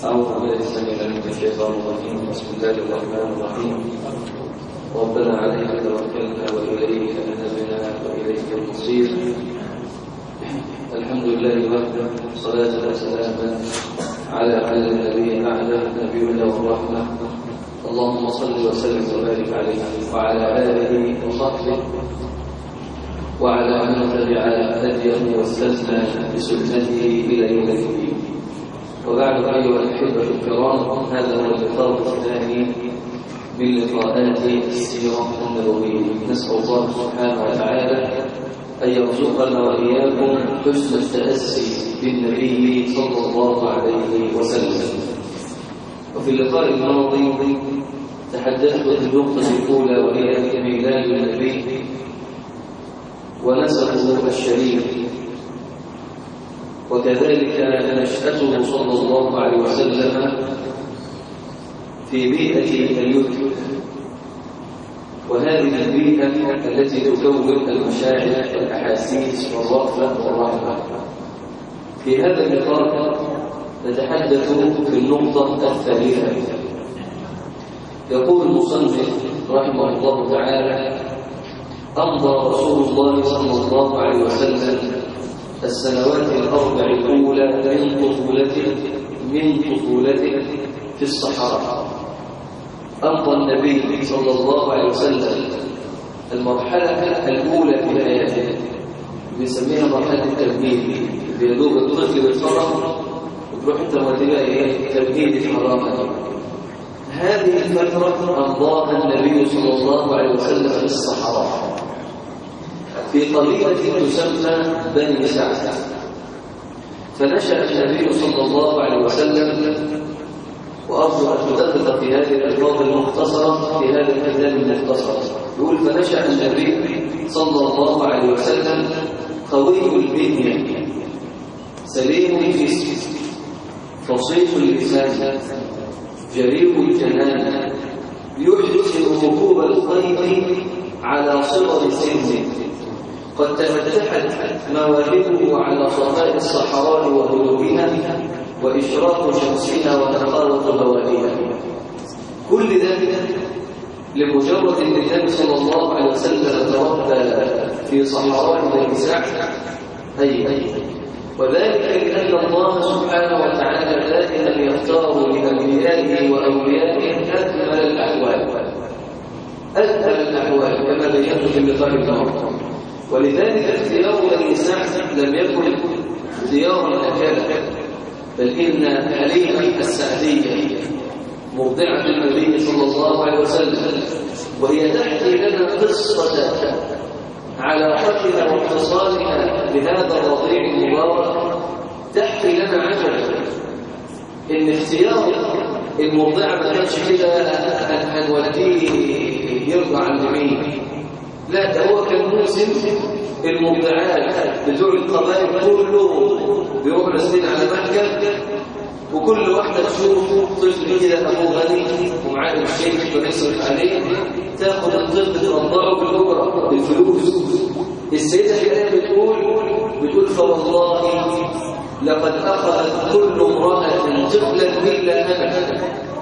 أعوذ بالله السميع العليم من الشيطان الرجيم بسم الله الرحمن الرحيم ربنا عليك توكلنا وإليك أنبنا وإليك المصير الحمد لله وحده صلاة وسلاما على على النبي بعده نبينا والرحمة اللهم صل وسلم وبارك عليه وعلى آله وصحبه وعلى من تبع هديه واستثنى بسنته إلى يوم الدين وبعد أيها الأحبة الكرام هذا هو اللقاء الثاني من لقاءات السيرة النبوية نسأل الله سبحانه وتعالى أن يرزقنا وإياكم حسن التأسي بالنبي صلى الله عليه وسلم وفي اللقاء الماضي تحدثت في النقطة الأولى وهي ميلاد النبي ونسبه الشريف وكذلك نشأته صلى الله عليه وسلم في بيئة اليتم وهذه البيئة التي تكون المشاعر والأحاسيس والرأفة والرحمة في هذا اللقاء نتحدث في النقطة الثالثة يقول المصنف رحمه الله تعالى أمضى رسول الله صلى الله عليه وسلم السنوات الأربع الأولى من طفولته من طفولته في الصحراء أمضى النبي صلى الله عليه وسلم المرحلة الأولى في حياته بنسميها مرحلة التمهيد بيدوب الطفل بالفرح وتروح انت وتبقى ايه تمهيد الحرام هذه الفترة أمضاها النبي صلى الله عليه وسلم في الصحراء في قبيلة تسمى بني سعد فنشأ النبي صلى الله عليه وسلم وأرجو أن تدقق في هذه الألفاظ المختصرة في هذا الكتاب المختصر يقول فنشأ النبي صلى الله عليه وسلم قوي البنية سليم الجسم فصيح اللسان جريء الجنان يحسن ركوب الخيل على صغر سنه قد تفتحت مواهبه على صفاء الصحراء وهدوئها وإشراق شمسها وتقاوة بواديها كل ذلك لمجرد ان النبي صلى الله عليه وسلم تربى في صحراء بني سعد أي أي وذلك لأن الله سبحانه وتعالى دائما يختار لأنبيائه وأوليائه أكمل الأحوال أكمل الأحوال كما بينت في اللقاء الماضي ولذلك اختيار بني سعد لم يكن اختيارا أكادا بل إن حليمة السعدية مرضعة النبي صلى الله عليه وسلم وهي تحكي لنا قصة علاقتها واتصالها بهذا الرضيع المبارك تحكي لنا عجبا ان اختيار المرضعه ما كانش كده هنوديه يرضع عند مين لا ده هو كان موسم المرضعات بتوع القبائل كلهم بيروحوا نازلين على مكه وكل واحده تشوف طفل كده ابوه غني ومعاه الشيخ بيصرف عليه تاخد الطفل ترضعه بالاجره بالفلوس السيده في الايه بتقول بتقول فوالله لقد اخذت كل امراه طفلا الا انا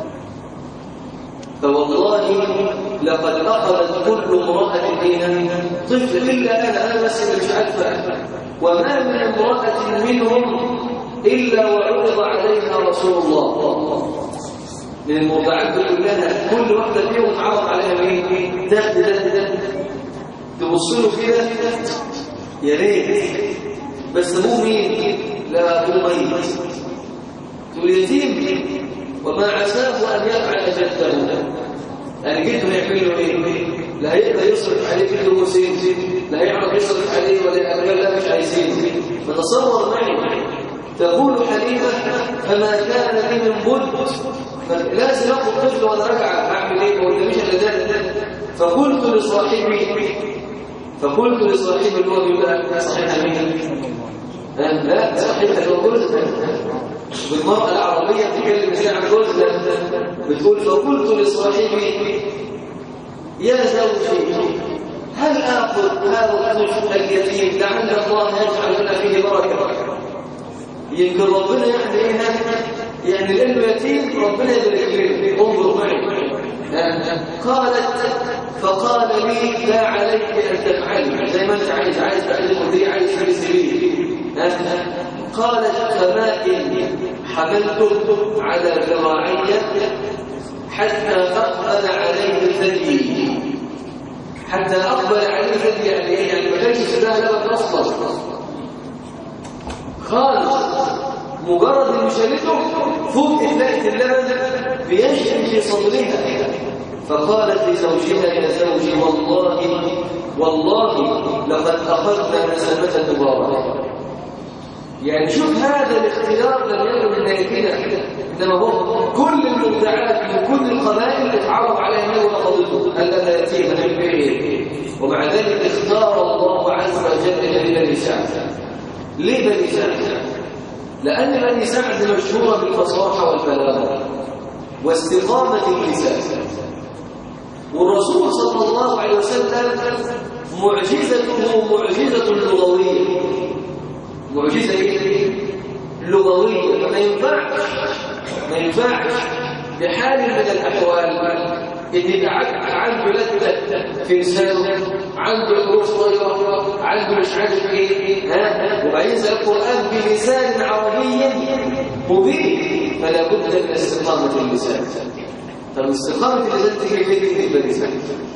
فوالله لقد اخذت كل امراه فينا طفل الا انا انا بس اللي مش عارفه وما من امراه منهم الا وعرض عليها رسول الله من المرضعات كلها كل واحدة فيهم اتعرض عليها مين؟ ده ده ده تبص له كده يا ريت بس ابوه مين؟ لا ابوه ميت تقول يتيم وما عساه ان يفعل جده يعني جده هيعمل له ايه؟ لا هيقدر يصرف عليه جده وسيم لا هيعرف يصرف عليه ولا يعمل لا مش عايزين فتصور معي تقول حليمه فما كان لي من بد لازم اخد طفل وانا راجع اعمل ايه ما قداميش الا ده فقلت لصاحبي فقلت لصاحبي اللي هو بيبقى صاحبها مين؟ لا صاحبها اللي هو جوزها بالمرأة العربية تتكلم ازاي عن جوزها بتقول فقلت لصاحبي يا زوجي هل اخذ هذا الطفل اليتيم لعل الله يجعل لنا فيه بركه يمكن ربنا يعني ايه يعني لانه يتيم ربنا يبارك له انظر معي قالت فقال لي لا عليك ان تفعلي زي ما انت عايز عايز تعلم دي عايز في سبيل قالت فما اني حملته على ذراعي حتى اقبل عليه ثدي حتى اقبل عليه ثدي يعني ايه يعني ما كانش سلاح لبن اصلا خالص مجرد ان شالته فوق لقت اللبن بيجري في صدرها فقالت لزوجها يا زوجي والله والله لقد اخذنا نسمه مباركه يعني شوف هذا الاختيار لم يكن من نيتنا انما هو كل المبدعات من كل القبائل اتعرض عليها انه اخذته الا ياتيها من بعيد ومع ذلك اختار الله عز وجل لبني سعد ليه بني سعد لان بني سعد مشهوره بالفصاحه والبلاغه واستقامه اللسان والرسول صلى الله عليه وسلم معجزته معجزه لغويه معجزه ايه لغويه فما ينفعش ما ينفعش بحال من الاحوال ان يبقى عنده لذه في لسانه عنده حروف صغيره عنده مش عارف ايه ها وبينزل القران بلسان عربي مبين فلا بد من استقامه اللسان طب استقامه اللسان تيجي فين باللسان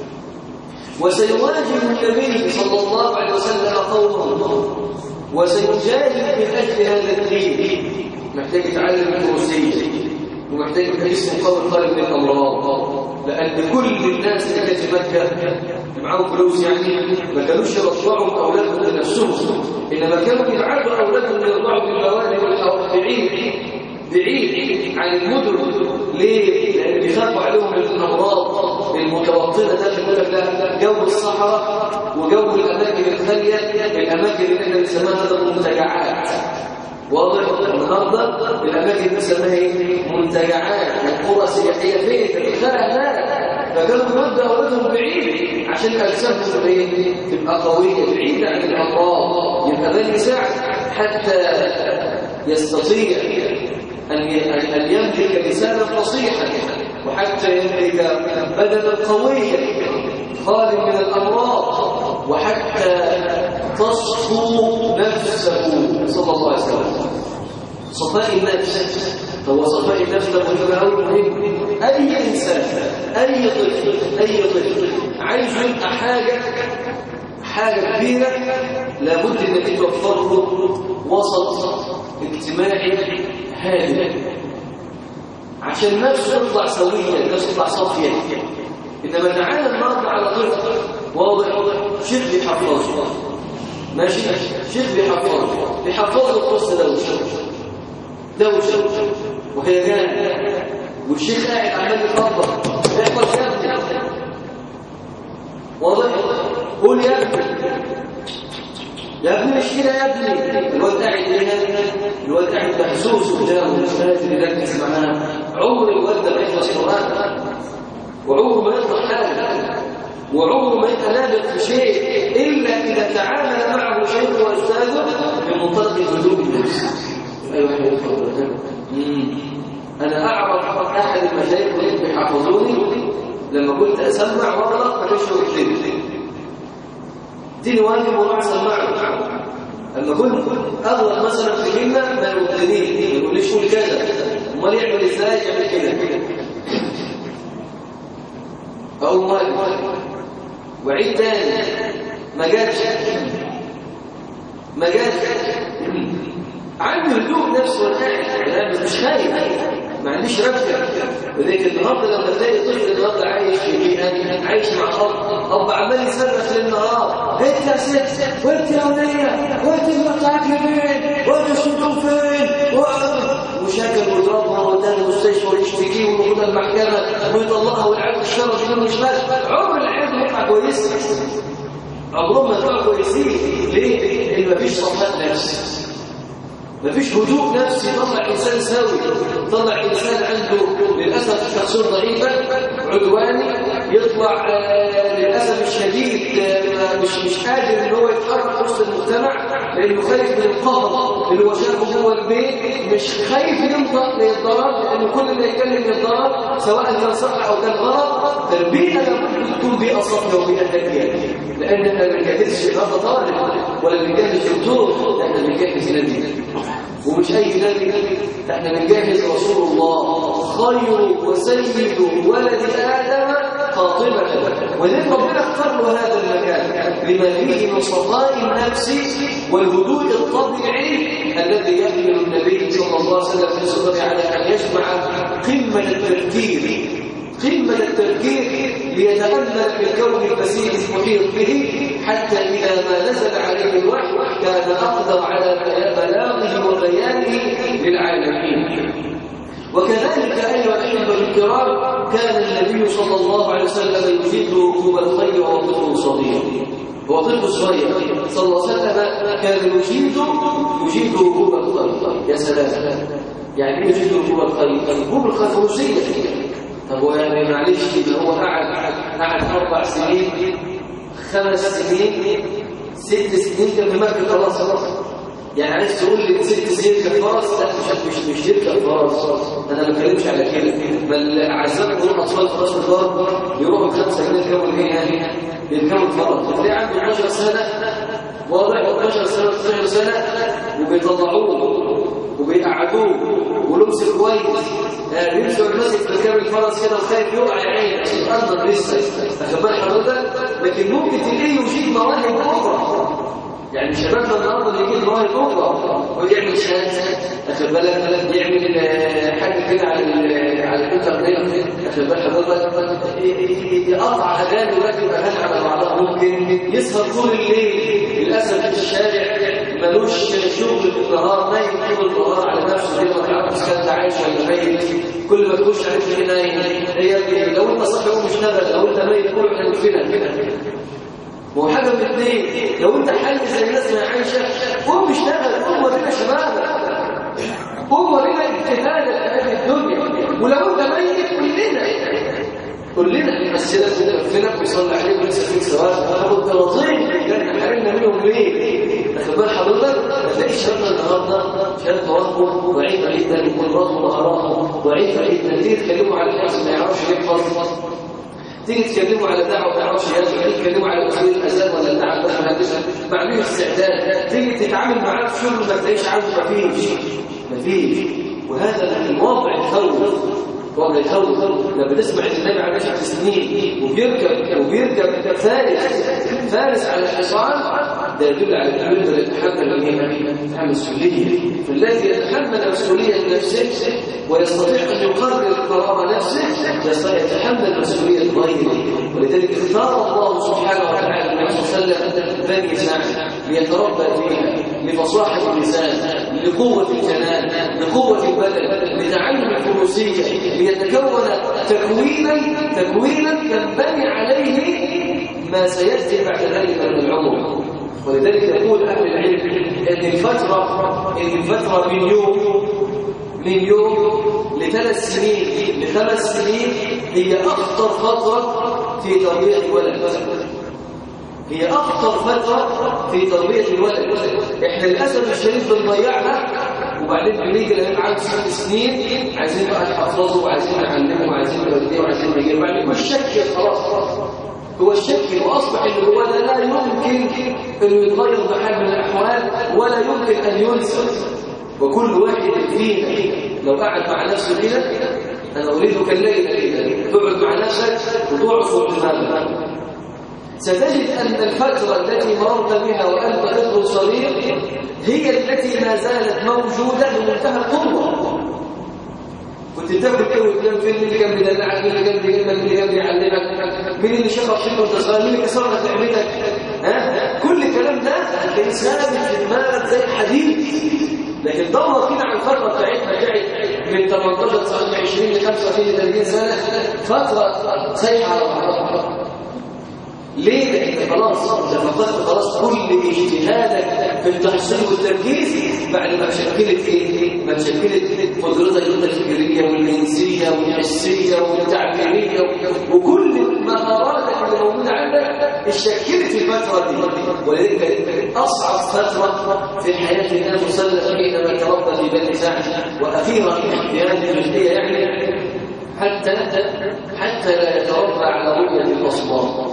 وسيواجه النبي صلى الله عليه وسلم قومه وسيجاهد من اجل هذا الدين محتاج يتعلم الفروسيه ومحتاج يبقى اسمه قول خالد من الامراض لان كل الناس اللي كانت في مكه معاهم فلوس يعني ما كانوش يرضعوا اولادهم لنفسهم انما كانوا يبعثوا اولادهم يرضعوا في البوادي والحواري بعيد بعيد عن المدن ليه؟ لان بيخافوا عليهم من الامراض المتوطنه داخل يقول لك لا جو الصحراء وجو الاماكن الخاليه الاماكن اللي احنا بنسميها المنتجعات واضح النهارده الاماكن دي بنسميها ايه منتجعات القرى السياحيه فين لا لا فكانوا بيودوا اولادهم بعيد عشان اجسامهم ايه تبقى قويه بعيده عن الامراض يبقى ده يساعد حتى يستطيع ان ان يملك لسانا فصيحا وحتى يملك بدنا قويا خالي من الامراض وحتى تصفو نفسه صلى الله عليه وسلم صفاء النفس هو صفاء النفس ده مهم قوي مهم اي انسان اي طفل اي طفل عايز يبقى حاجه حاجه كبيره لابد انك توفر له وسط اجتماعي هادئ عشان نفسه تطلع سويه الناس تطلع صافيه انما تعالى النهارده على طفل واضح شيخ بيحفظه ماشي شيخ بيحفظه بيحفظه القصه دوشه دوشه وهي جايه والشيخ قاعد عمال يخبط احفظ يا ابني واضح قول يا ابني يا ابني مش كده يا ابني الواد قاعد هنا الواد قاعد محسوس قدامه مش قادر يركز معاه عمر الواد ده ما يخلص قران وعمره ما يطلع حاجه وعمره ما يتنابغ في شيء الا اذا تعامل معه شيخ واستاذه بمنطلق هدوء النفس ايوه احنا يفضل انا اعرف احد المشايخ اللي بيحفظوني لما كنت اسمع واغلط ما كانش يكتب اديني واجب وراح اسمعه لما كنت اغلط مثلا في كلمه ما يردنيش ما يقوليش قول كذا امال يعمل ازاي يعمل كده اقول واجب وعيد تاني ما جاتش ما جاتش عندي هدوء نفس والقاعد انا مش خايف ما عنديش رفكه ولكن النهارده لما تلاقي طفل النهارده عايش في بيئه عايش مع اب اب عمال يصرخ للنهار انت يا ست وانت يا وليه وانت مرتاحك فين وانت شفتم فين وشاكل ويضربها ووداها المستشفى ويشتكيه وياخدها المحكمه ويطلقها والعيال الشرف يقول مش مال عمر العيال يطلع كويس عمرهم ما يطلعوا كويسين ليه؟ لان مفيش صفاء نفسي مفيش هدوء نفسي يطلع انسان سوي يطلع انسان عنده للاسف شخصيه ضعيفه عدواني يطلع آه، للاسف الشديد آه، مش مش قادر ان هو يتحرك وسط المجتمع لانه خايف من القهر اللي هو شافه جوه البيت مش خايف ينطق للضرر لانه كل ما يتكلم للضرر سواء كان صح او كان غلط تربيتنا لابد تكون بيئه صافيه وبيئه هاديه لان احنا ما بنجهزش هذا طالب ولا بنجهز دكتور احنا بنجهز نبي ومش اي نبي احنا بنجهز رسول الله خير وسيد ولد ادم قاطبه ولذلك ربنا اختار له هذا المكان لما فيه من صفاء النفس والهدوء الطبيعي الذي يحمل النبي صلى الله عليه وسلم في صدره على ان يجمع قمه التفكير قمة التفكير ليتأمل في الكون البسيط المحيط به حتى إذا ما نزل عليه الوحي كان أقدر على بلاغه وبيانه للعالمين وكذلك أيها الأحبة الكرام كان النبي صلى الله عليه وسلم يجيد ركوب الخير وهو طفل صغير هو طفل صغير صلى الله عليه وسلم كان يجيد يجيد ركوب الخير يا سلام يعني ايه يجيد ركوب الخير؟ ركوب الخير فروسية طب هو يعني معلش يبقى هو قعد قعد اربع سنين خمس سنين ست سنين كان في مكه خلاص خلاص يعني عايز تقول لي ست سنين كان فرس لا مش مش مش يركب فرس انا ما بتكلمش على كده بل اعزائكم دول اطفال في راس الضرب يروحوا خمسه سنين يركبوا ايه يعني يركبوا الفرس تلاقي عنده 12 سنه واضح 12 سنه 12 سنه وبيطلعوه وبيقعدوه ولبس كويس يعني يمشي ماسك ركاب الفرس كده وخايف يقع يا عيني عشان يقدر لسه واخد بال حضرتك لكن ممكن تلاقيه يجيب مواهب اخرى يعني شبابنا النهارده اللي يجيب مواهب اخرى ويعمل شهاده واخد بالك يعمل حاجه كده على على الانترنت واخد بال حضرتك يقطع اغاني ويركب اغاني على بعضها ممكن يسهر طول الليل للاسف في الشارع ملوش شغل في النهار نايم طول النهار على نفسه كده ما تعرفش كان عايش ولا ميت كل ما تخش عليه تلاقيه نايم هي لو انت صاحي قوم اشتغل لو انت ميت قوم احنا كده كده هو حاجه من الاثنين لو انت حي زي الناس ما عايشه قوم اشتغل قوم ورينا شبابك قوم ورينا اجتهادك في هذه الدنيا ولو انت ميت كلنا كلنا نمثلك ونكفنك ويصلي عليك وينسى فيك سواء ناخد طراطين كان حرمنا منهم ليه؟ واخد بال حضرتك؟ هتلاقي شبابنا النهارده شباب توقف ضعيفه جدا قدراته ومهاراته ضعيفه جدا تيجي تكلموا على الناس ما يعرفش يحفظ تيجي تكلموا على دعوه ما يعرفش يدعو تيجي تكلموا على اصول الاذان ولا الدعوه ده ما معلوش استعداد تيجي تتعامل معاه في شغل ما تلاقيش عارف مفيش مفيش وهذا الوضع يخوف وضع يخوف لما تسمع النبي عليه عشر سنين وبيركب وبيركب فارس فارس على الحصان ده يدل على ان يقدر يتحمل يتحمل مسؤوليه فالذي يتحمل مسؤوليه نفسه ويستطيع ان يقرر قرار نفسه يستطيع يتحمل مسؤوليه غيره ولذلك اختار الله سبحانه وتعالى النبي صلى الله عليه وسلم بني سعد ليتربى فيها لفصاحه اللسان لقوه الجنان لقوه البدن لتعلم الفروسيه ليتكون تكوينا تكوينا ينبني عليه ما سياتي بعد ذلك من العمر ولذلك يقول اهل العلم ان الفتره ان الفتره من يوم من يوم لثلاث سنين لخمس سنين هي اخطر فتره في تربيه الولد هي اخطر فتره في تربيه الولد احنا للاسف الشديد بنضيعها وبعدين بنيجي لما عنده ست سنين عايزين بقى نحفظه وعايزين نعلمه وعايزين نوديه وعايزين نجيبه بعدين مش شك خلاص هو الشك واصبح ان هو ده لا يمكن انه يتغير بحال من الاحوال ولا يمكن ان ينسى وكل واحد فينا لو قعد مع نفسه كده انا اريدك الليله كده تقعد مع نفسك وتعصر دماغك ستجد ان الفتره التي مررت بها وانت طفل صغير هي التي ما زالت موجوده بمنتهى القوه كنت بتاخد ايه وتنام فين اللي كان بيدلعك مين اللي كان بيجيبك مين اللي كان بيعلمك مين اللي شرب فيك وانت صغير مين اللي كسر لك لعبتك ها كل الكلام ده كان ثابت في دماغك زي الحديد لكن دور كده على الفتره بتاعتنا بتاعت من 18 19 20 ل 25 ل 30 سنه فتره سايحه على بعضها ليه؟ لأن خلاص أنت فقدت خلاص كل اجتهادك في التحصيل والتركيز بعد ما شكلت إيه؟ ما شكلت قدرتك الفكرية والإنسانية والجنسية والحسية والتعبيرية وكل المهارات اللي موجودة عندك اشكلت الفترة دي ولذلك كانت أصعب فترة في حياة النبي صلى الله عليه وسلم حينما تربى في بني سعد وأخيرا في هذه الجزئية يعني حتى حتى لا يتربى على رؤية الأصنام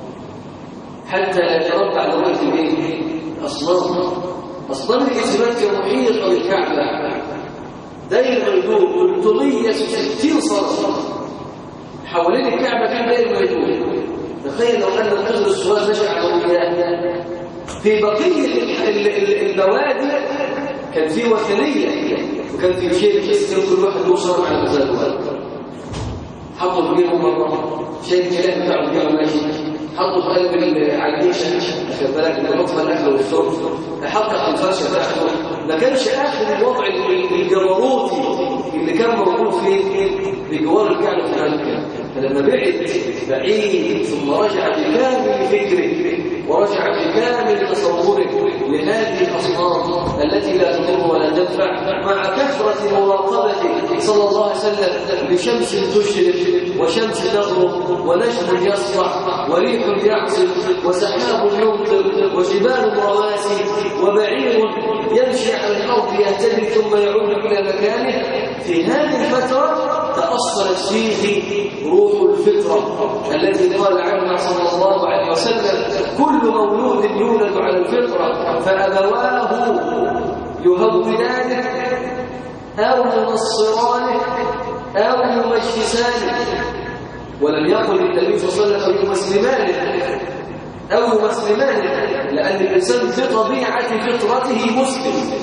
حتى لا يتربى على رؤية الايه؟ الأصنام أصنام الإسلام كمحيط بالكعبة داير ميدون 360 صلاة حوالين الكعبة كان داير ميدون تخيل لو أن الرجل السؤال مشى على وجهه في بقية البوادي كان في وثنية وكان في شيء بحيث كان كل واحد يوصل على مزاجه حطوا في جيبه مرة شيء الكلام بتاعه جيبه ماشي حطوا في قلب العيشة خد بالك بنطفى الأكل والشرب حط على الفرشة بتاعته ما كانش آخر الوضع الجبروتي اللي كان موجود في بجوار الكعبة في مكة فلما بعد بعيد ثم رجع بكامل فكره ورجع بكامل تصوره لهذه الأصنام التي لا تضر ولا تنفع مع كثرة مراقبته صلى الله عليه وسلم لشمس تشرق وشمس تغرب ونجم يسطع وريح يعصف وسحاب يمطر وجبال رواسي وبعير يمشي على الأرض يهتدي ثم يعود إلى مكانه في هذه الفترة تأصلت فيه روح الفطرة الذي قال عنها صلى الله عليه وسلم كل مولود يولد على الفطرة فأبواه يهودانه أو ينصرانه أو يمجسانه ولم يقل النبي صلى الله عليه وسلم يمسلمانه أو يمسلمانه لأن الإنسان بطبيعة فطرته مسلم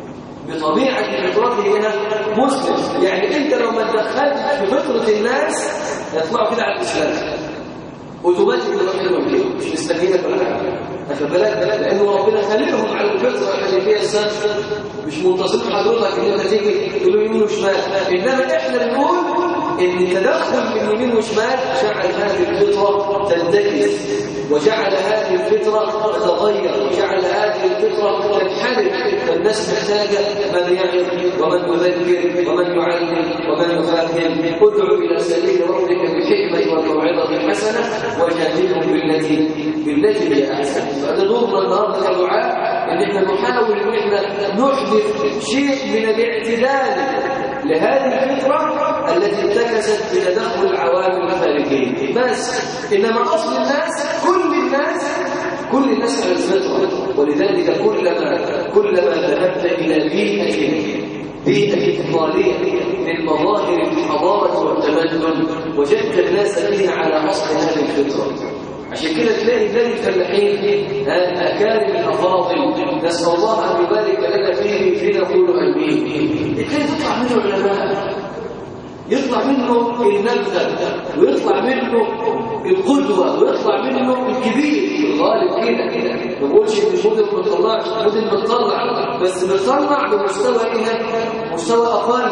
بطبيعة فطرته هنا مسلم يعني انت لو ما تدخلت في فطرة الناس يطلعوا كده على الإسلام اوتوماتيك يروحوا كده مش مستنيينك ولا حاجه اخد بالك لانه ربنا خلقهم على الفطره اللي فيها السنه مش منتصر حضرتك ان انت تيجي تقول له يمين وشمال انما احنا بنقول ان التدخل من يمين وشمال جعل هذه الفطره تنتكس وجعل هذه الفطره تتغير وجعل هذه الفطره تنحرف فالناس محتاجه من يعظ ومن يذكر ومن يعلم ومن يفهم ادعو الى سبيل ربك بالحكمه والموعظه الحسنه وجادلهم بالتي بالتي هي احسن فده دورنا النهارده كدعاء ان احنا نحاول ان احنا نحدث شيء من الاعتدال لهذه الفطره التي انتكست بتدخل العوامل الخارجيه بس انما اصل الناس كل الناس كل الناس على الفطره ولذلك كلما كلما ذهبت الى بيئه بيئة إفضالية من مظاهر الحضارة والتمدن وجدت الناس فيها على أصل هذه الفطرة عشان كده تلاقي الذي الفلاحين أكارم الأفاضل نسأل الله أن يبارك لنا فيه فينا كل أمين تلاقي تطلع منه علماء يطلع منه النبذة ويطلع منه القدوة ويطلع منه الكبير الغالب كده كده ما بقولش ان المدن ما بتطلعش المدن بتطلع بس بتطلع بمستوى ايه مستوى اقل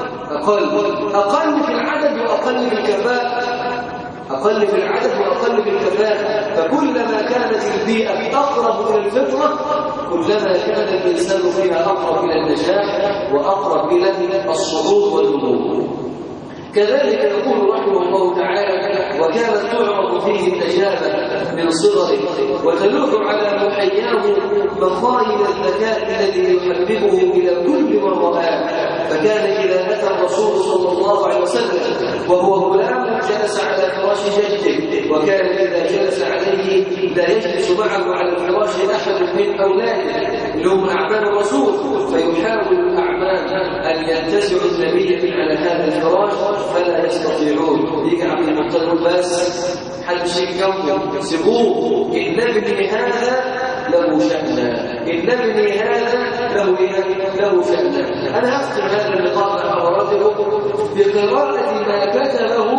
اقل اقل في العدد واقل في الكفاءة أقل في العدد وأقل في الكفاءة فكلما كانت البيئة أقرب إلى الفطرة كلما كان الإنسان فيها أقرب إلى النجاح وأقرب إلى الصعود والنمو كذلك يقول رحمه الله تعالى وكانت تعرض فيه النجابة من صغره وتلوح على محياه مخايل الذكاء الذي يحببه إلى كل من رآه فكان إذا أتى الرسول صلى الله عليه وسلم وهو غلام جلس على فراش جده وكان إذا جلس عليه لا يجلس معه على الفراش أحد من أولاده اللي هم أعمال الرسول فيحاول الأعمال أن ينتزعوا النبي من على هذا الفراش فلا يستطيعون يجي عبد المطلب بس حد شيء كون سيبوه إن ابني هذا له شأنا إن ابني هذا له له شأنا أنا أختم هذا اللقاء مع حضراتكم بقراءة ما كتبه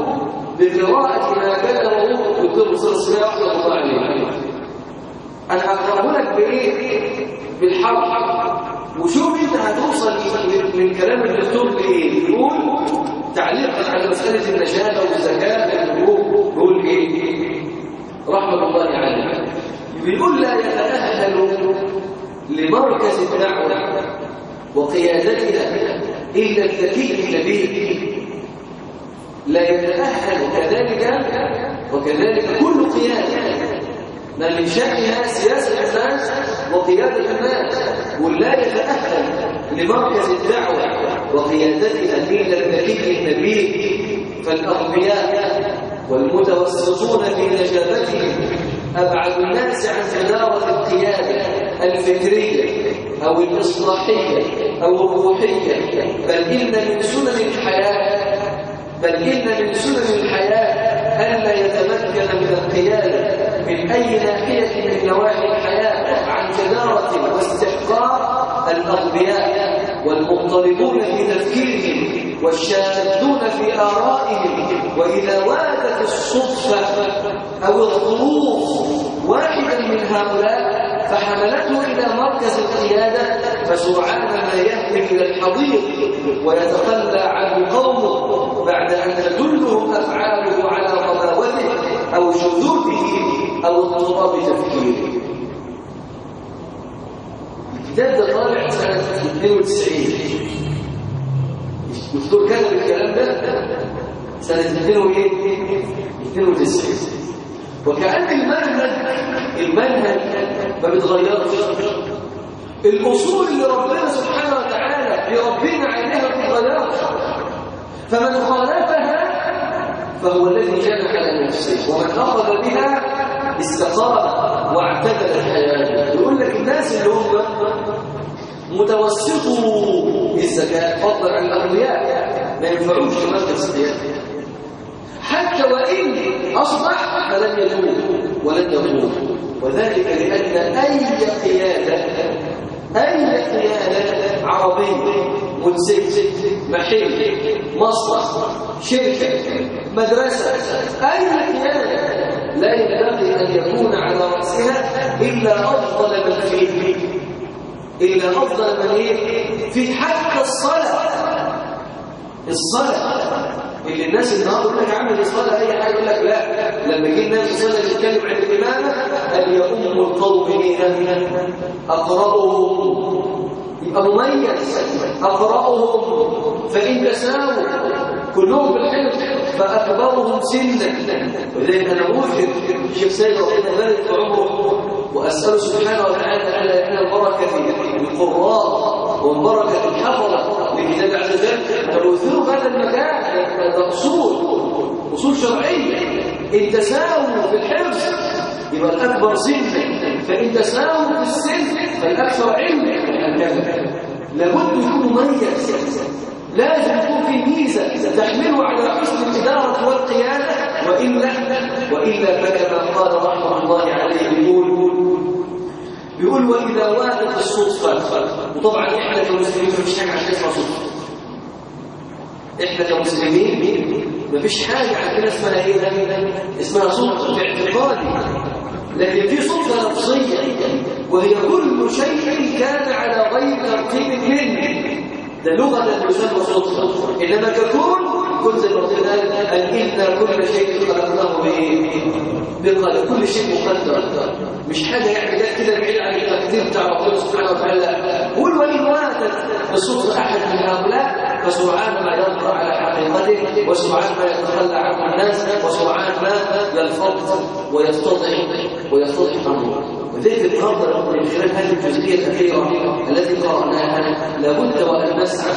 بقراءة ما كتبه دكتور مصر السماء رحمة الله عليه أنا أقرأه لك بإيه؟ بالحرف وشوف أنت هتوصل من كلام الدكتور لإيه؟ يقول تعليقا على مسألة النجاة والزكاة يقول إيه؟ رحمة الله عليه بيقول لا يتأهل لمركز الدعوة وقيادتها إلا الذكي النبي لا يتأهل كذلك وكذلك كل قيادة ما من شأنها سياسة الناس وقيادة الناس ولا يتأهل لمركز الدعوة وقيادتها إلا الذكي النبي فالأغبياء والمتوسطون في نجابتهم أبعد الناس عن تدارة القيادة الفكرية أو الإصلاحية أو الروحية بل إن من سنن الحياة بل إن من سنن الحياة ألا يتمكن من القيادة من أي ناحية من نواحي الحياة عن جدارة واستحقاق الأغبياء والمضطربون في تفكيرهم والشاذون في آرائهم وإذا وادت الصدفة أو الظروف واحدا من هؤلاء فحملته إلى مركز القيادة فسرعان ما يهوي إلى الحضيض ويتخلى عنه قومه بعد أن تدلهم أفعاله على غباوته أو شذوذه أو اضطراب تفكيره الكتاب ده طالع سنة 92 الدكتور كتب الكلام ده سنة 92 وكأن المنهج المنهج ما بيتغيرش الأصول اللي ربنا سبحانه وتعالى يربينا عليها ما بتتغيرش فمن خالفها فهو الذي جنح على نفسه ومن أخذ بها استقام واعتدل الحياة يقول لك الناس اللي هم متوسطوا الزكاة فضلا عن الأغنياء ما ينفعوش في مركز القيادة حتى وإن أصبح فلن يتوب ولن يتوب وذلك لأن أي قيادة أي قيادة عربية منسك محل مصنع شركة مدرسة أي قيادة لا ينبغي أن يكون على رأسها إلا أفضل من فيه إلا أفضل من إيه؟ في حتى الصلاة الصلاة اللي الناس النهارده يقول لك عامل الصلاة أي حاجة يقول لك لا لما يجي الناس الصلاة يتكلم عن الإمامة أن يؤم القوم إيه أقرأهم يبقى مميز أقرأهم فإن تساووا كلهم بالحفظ فأكبرهم سنا ولذلك أنا أوفر الشيخ سيد ربنا بارك في عمره وأسأله سبحانه وتعالى أن يجعل البركة في القراء والبركة الحفظة لكتاب عز وجل فأوثروا هذا المكان ده أصول أصول شرعية إن تساووا في الحفظ يبقى الأكبر سنا فإن تساووا في السن فالأكثر علما هكذا لابد يكون مميز لازم يكون في ميزة تحمله على حسن الإدارة والقيادة وإلا وإلا فكما قال رحمه الله عليه بيقول بيقول وإذا وادت الصدفة وطبعا إحنا كمسلمين مفيش حاجة عشان اسمها صدفة إحنا كمسلمين مفيش حاجة عندنا اسمها إيه اسمها صدفة في اعتقادي لكن في صدفة لفظية وهي كل شيء كان على غير ترتيب منه ده لغة تسمى صدفة إنما ككون كل زي ما قلت قال إن كل شيء خلقناه بقدر كل شيء مقدر مش حاجة يعني جت كده بعيد عن التقدير بتاع ربنا سبحانه وتعالى قول وإن ماتت بصدفة أحد من هؤلاء فسرعان ما يظهر على حقيقته وسرعان ما يتخلى عنه الناس وسرعان ما يلفظ ويستطيع ويستطيع أمره وذلك النهارده من خلال هذه الجزئيه الاخيره التي قراناها لابد وان نسعى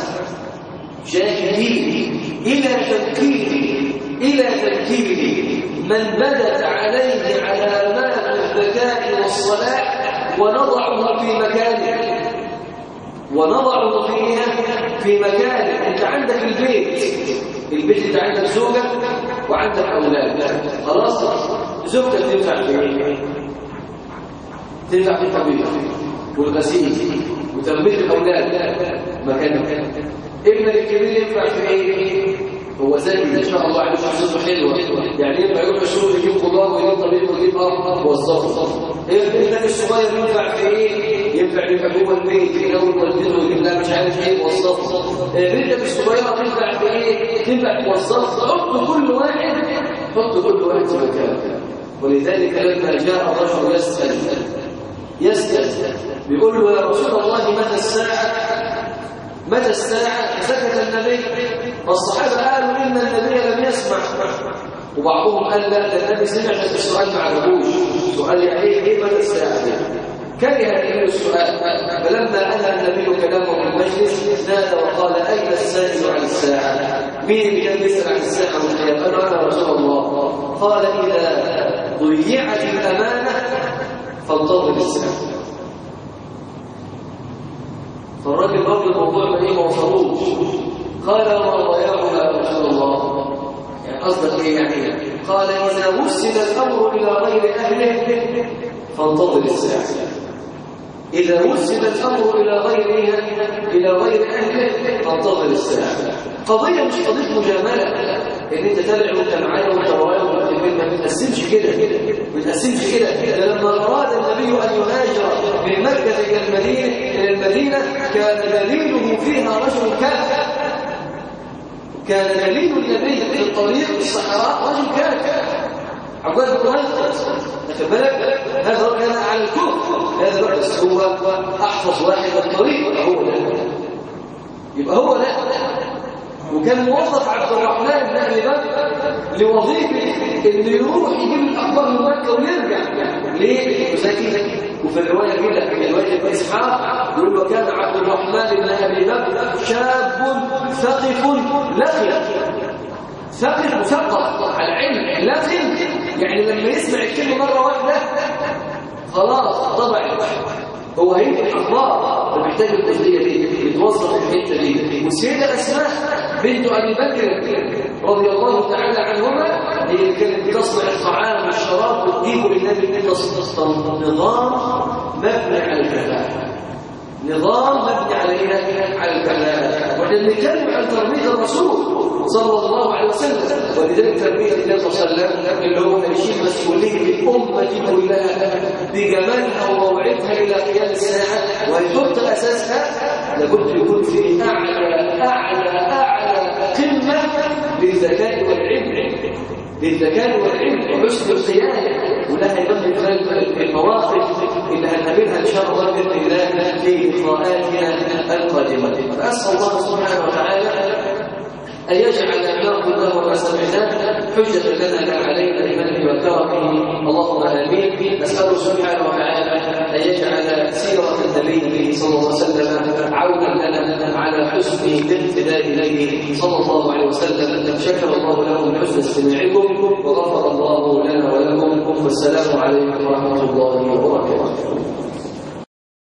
جاهدين الى تذكير الى تذكير من بدت عليه علامات الذكاء والصلاح ونضعه في مكانه ونضعه فيها في مكانه انت عندك البيت البيت انت عندك زوجه وعندك اولاد خلاص زوجتك تنفع في ايه تنفع في الطبيب والغسيل وتربيه الاولاد مكان ابنك الكبير ينفع في ايه هو زي ما شاء الله عليه شخصيته حلوه يعني ينفع يروح الشغل يجيب خضار ويجيب طبيب ويجيب ارض وظفه ابنك الصغير ينفع في ايه ينفع يبقى جوه البيت ينور والدته ويجيب لها مش عارف ايه وظفه بنتك الصغيره تنفع في ايه تنفع توظفها حط كل واحد حط كل واحد في مكانه ولذلك لما جاء الرجل يسال يسأل بيقول له يا رسول الله متى الساعة متى الساعة سكت النبي والصحابة قالوا إن النبي لم يسمع وبعضهم قال لا ده النبي سمع بس السؤال ما عجبوش سؤال يعني ايه ايه متى الساعة دي كره النبي السؤال فلما انهى النبي كلامه في المجلس نادى وقال اين السائل عن الساعه مين اللي كان بيسال عن الساعه والقيامه قالوا انا رسول الله قال اذا ضيعت الامانه فانتظر الساعه فالراجل برضه الموضوع ما ايه ما وصلوش قال وما ضيعها يا رسول الله يعني قصدك ايه يعني قال اذا وسد الامر الى غير اهله فانتظر الساعه إذا وسد الأمر إلى غير إلى غير أهله فانتظر الساعة قضية مش قضية مجاملة إن أنت تابع وأنت معايا وأنت ورايا وأنت ما بتقسمش كده ما بتقسمش كده ده لما أراد النبي أن يهاجر من مكة إلى المدينة إلى المدينة كان دليله فيها رجل كافر كان دليل النبي في الطريق الصحراء رجل كافر عقبال بن واخد بالك هذا كان على الكفر هذا بس هو احفظ واحد الطريق هو ده يبقى هو ده وكان موظف عبد الرحمن بن ابي بكر لوظيفه انه يروح يجيب الاخبار من مكه ويرجع ليه؟ مساكين وفي الروايه كده في روايه ابن اسحاق يقول وكان عبد الرحمن بن ابي بكر شاب ثقف لقي ثقف مثقف على العلم لكن يعني لما يسمع الكلمه مره واحده خلاص طبعا هو هيجي الاخبار ومحتاج الجزئيه دي يتوظف الحته دي والسيده اسماء بنت ابي بكر رضي الله تعالى عنهما هي اللي كانت تصنع الطعام والشراب وتجيبه للنبي النبي صلى الله عليه وسلم نظام مبني على الكفاءه نظام مبني علينا على الكفاءه واحنا بنتكلم عن تربيه الرسول صلى الله عليه وسلم ولذلك تربيه النبي صلى الله عليه وسلم اللي هو يشيل مسؤوليه الامه كلها بجمالها وموعدها الى قيام الساعه ويحط اساسها لابد يكون في اعلى اعلى اعلى قمه للذكاء والعلم للذكاء والعلم وحسن القياده وده هيبان خلال المواقف اللي هنقابلها ان شاء الله باذن الله في لقاءاتنا القادمه فاسال الله سبحانه وتعالى أن يجعل ما قلناه وما سمعناه حجة لنا لا علينا بمنه وكرمه اللهم آمين نسأله سبحانه وتعالى أن يجعل سيرة النبي صلى الله عليه وسلم عونا لنا على حسن الاقتداء إليه صلى الله عليه وسلم شكر الله لكم حسن استماعكم وغفر الله لنا ولكم والسلام عليكم ورحمة الله وبركاته